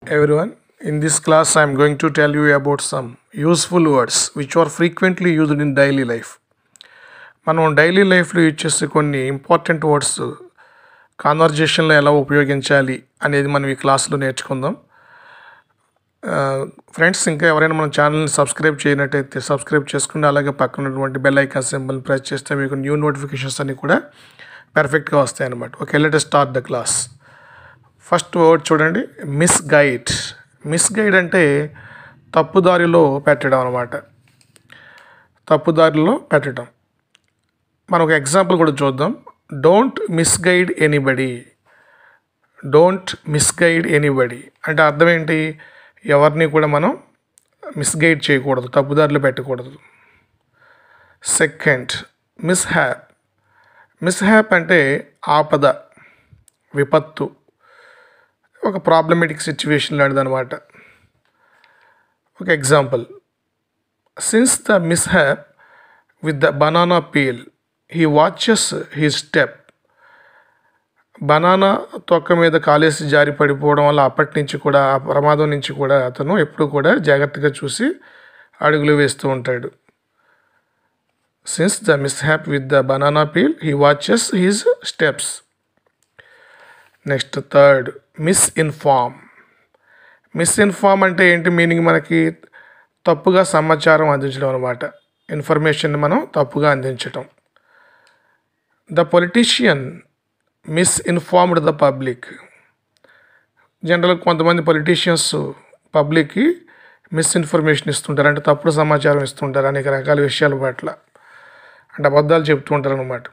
everyone. In this class, I am going to tell you about some useful words which are frequently used in daily life. మనం daily లైఫ్లో use చేసే కొన్ని important words కాన్వర్జేషన్లో ఎలా ఉపయోగించాలి అనేది మనం ఈ క్లాస్లో నేర్చుకుందాం ఫ్రెండ్స్ ఇంకా ఎవరైనా మన ఛానల్ని సబ్స్క్రైబ్ చేయనట్టయితే సబ్స్క్రైబ్ చేసుకుని అలాగే పక్కన ఉన్నటువంటి బెల్ ఐకాన్ సింబల్ ప్రెస్ చేస్తే మీకు న్యూ నోటిఫికేషన్స్ అన్నీ కూడా పర్ఫెక్ట్గా వస్తాయి అన్నమాట okay let start the class first word చూడండి మిస్ గైడ్ మిస్ గైడ్ అంటే తప్పుదారిలో పెట్టడం అనమాట తప్పుదారిలో పెట్టడం మనం ఒక ఎగ్జాంపుల్ కూడా చూద్దాం don't misguide anybody don't misguide anybody అంటే అర్థం ఏంటి ఎవరిని కూడా మనం మిస్గైడ్ చేయకూడదు తప్పుదారిలో పెట్టకూడదు second mishap mishap అంటే ఆపద విపత్తు ఒక ప్రాబ్లమేటిక్ సిచ్యువేషన్ లాంటిది అనమాట ఒక example since the mishap with the banana peel he watches he step banana తొక్క మీద కాలేసి జారి పడిపోవడం వల్ల అప్పటి నుంచి కూడా ఆ ప్రమాదం నుంచి కూడా అతను ఎప్పుడు కూడా జాగ్రత్తగా చూసి అడుగులు వేస్తూ ఉంటాడు since the mishap with the banana peel he watches his steps next third misinform misinform అంటే ఏంటి మీనింగ్ మనకి తప్పుగా సమాచారం అందించడం అనమాట ఇన్ఫర్మేషన్ మనం తప్పుగా అందించటం the politician misinformed the public general కొంతమంది పొలిటీషియన్స్ పబ్లిక్కి మిస్ఇన్ఫర్మేషన్ ఇస్తుంటారు అంటే తప్పుడు సమాచారం ఇస్తుంటారు అనేక రకాల విషయాల పట్ల అంటే అబద్ధాలు చెప్తూ ఉంటారు అనమాట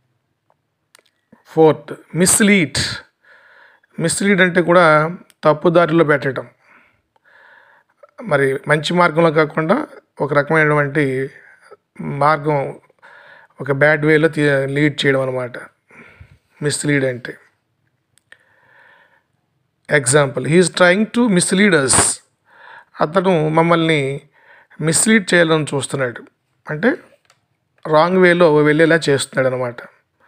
ఫోర్త్ మిస్లీడ్ మిస్లీడ్ అంటే కూడా తప్పుదారిలో పెట్టడం మరి మంచి మార్గంలో కాకుండా ఒక రకమైనటువంటి మార్గం ఒక బ్యాడ్ వేలో లీడ్ చేయడం అనమాట మిస్లీడ్ అంటే example he's trying to mislead us అతను మమ్మల్ని మిస్లీడ్ చేయాలని చూస్తున్నాడు అంటే రాంగ్ వేలో వెళ్ళేలా చేస్తున్నాడు అనమాట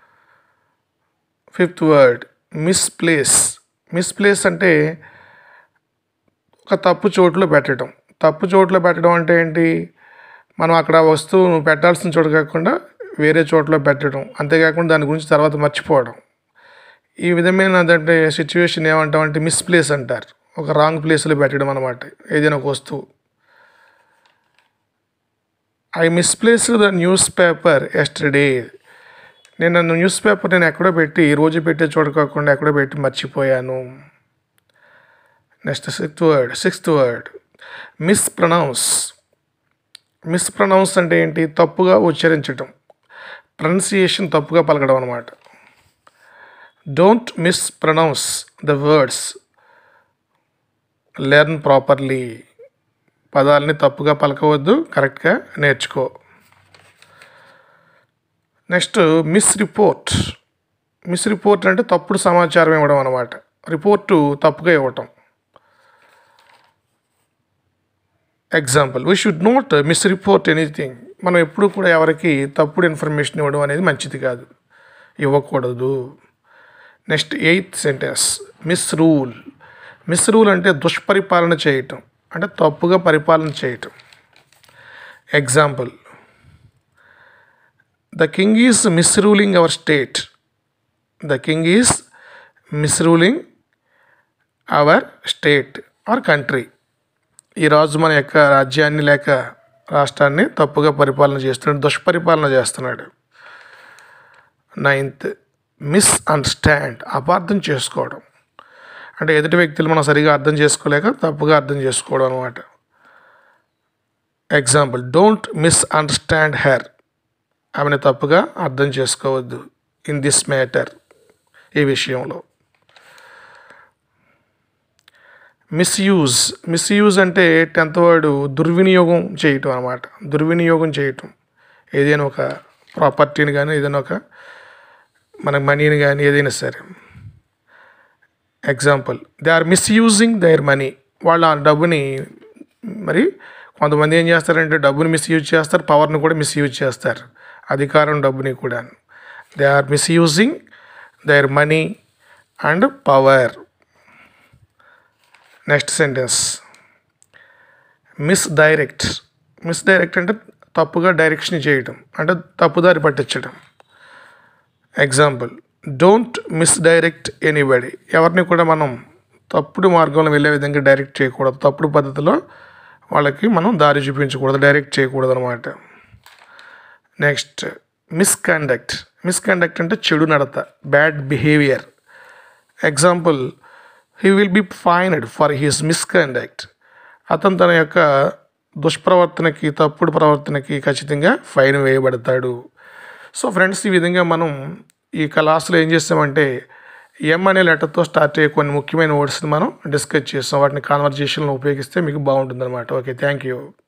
ఫిఫ్త్ వర్డ్ మిస్ప్లేస్ మిస్ప్లేస్ అంటే ఒక తప్పు చోట్లో పెట్టడం తప్పు చోట్లో పెట్టడం అంటే ఏంటి మనం అక్కడ వస్తువు పెట్టాల్సిన చోటు కాకుండా వేరే చోట్లో పెట్టడం అంతేకాకుండా దాని గురించి తర్వాత మర్చిపోవడం ఈ విధమైన అంటే సిచ్యువేషన్ ఏమంటామంటే మిస్ప్లేస్ అంటారు ఒక రాంగ్ ప్లేస్లో పెట్టడం అనమాట ఏదైనా ఒక వస్తువు I misplace the newspaper yesterday నేను నన్ను న్యూస్ పేపర్ నేను ఎక్కడో పెట్టి రోజు పెట్టే చోట కాకుండా ఎక్కడో పెట్టి మర్చిపోయాను next sixth word sixth word mispronounce mispronounce అంటే ఏంటి తప్పుగా ఉచ్చరించటం ప్రొనౌన్సియేషన్ తప్పుగా పలకడం అనమాట don't mispronounce the words learn properly పదాలని తప్పుగా పలకవద్దు కరెక్ట్గా నేర్చుకో next misreport misreport అంటే తప్పుడు సమాచారం ఇవ్వడం అనమాట రిపోర్టు తప్పుగా ఇవ్వటం example we should not misreport anything మనం ఎప్పుడు కూడా ఎవరికి తప్పుడు ఇన్ఫర్మేషన్ ఇవ్వడం అనేది మంచిది కాదు ఇవ్వకూడదు next eighth sentence misrule misrule అంటే దుష్పరిపాలన చేయటం అంటే తప్పుగా పరిపాలన చేయటం example the king is misruling our state the king is misruling our state or country ఈ రాజు మన యొక్క రాజ్యాన్ని లేక రాష్ట్రాన్ని తప్పుగా పరిపాలన చేస్తున్నాడు దుష్పరిపాలన చేస్తున్నాడు నైన్త్ మిస్ అండర్స్టాండ్ అపార్థం చేసుకోవడం అంటే ఎదుటి వ్యక్తులు మనం సరిగా అర్థం చేసుకోలేక తప్పుగా అర్థం చేసుకోవడం అనమాట example don't misunderstand her ఆమెను తప్పుగా అర్థం చేసుకోవద్దు ఇన్ దిస్ మ్యాటర్ ఈ విషయంలో మిస్యూజ్ మిస్యూజ్ అంటే టెన్త్ వర్డ్ దుర్వినియోగం చేయటం అనమాట దుర్వినియోగం చేయటం ఏదైనా ఒక ప్రాపర్టీని కానీ ఏదైనా ఒక మన మనీని కానీ ఏదైనా సరే example they are misusing their money వాళ్ళు ఆ డబ్బుని మరి కొంతమంది ఏం చేస్తారంటే డబ్బుని మిస్యూజ్ చేస్తారు పవర్ని కూడా మిస్యూజ్ చేస్తారు అధికారం డబ్బుని కూడా they are misusing their money and power next sentence misdirect misdirect అంటే తప్పుగా డైరెక్షన్ చేయటం అంటే తప్పుదారి పట్టించడం example don't misdirect anybody ఎవరిని కూడా మనం తప్పుడు మార్గంలో వెళ్ళే విధంగా డైరెక్ట్ చేయకూడదు తప్పుడు పద్ధతిలో వాళ్ళకి మనం దారి చూపించకూడదు డైరెక్ట్ చేయకూడదు అనమాట నెక్స్ట్ మిస్కండక్ట్ మిస్కండక్ట్ అంటే చెడు నడత bad behaviour example he will be fined for his misconduct అతను తన యొక్క దుష్ప్రవర్తనకి తప్పుడు ప్రవర్తనకి ఖచ్చితంగా ఫైన్ వేయబడతాడు సో ఫ్రెండ్స్ ఈ విధంగా మనం ఈ క్లాస్లో ఏం చేస్తామంటే ఎం అనే లెటర్తో స్టార్ట్ అయ్యే కొన్ని ముఖ్యమైన వర్డ్స్ని మనం డిస్కస్ చేస్తాం వాటిని కాన్వర్జేషన్లో ఉపయోగిస్తే మీకు బాగుంటుంది అనమాట ఓకే థ్యాంక్ యూ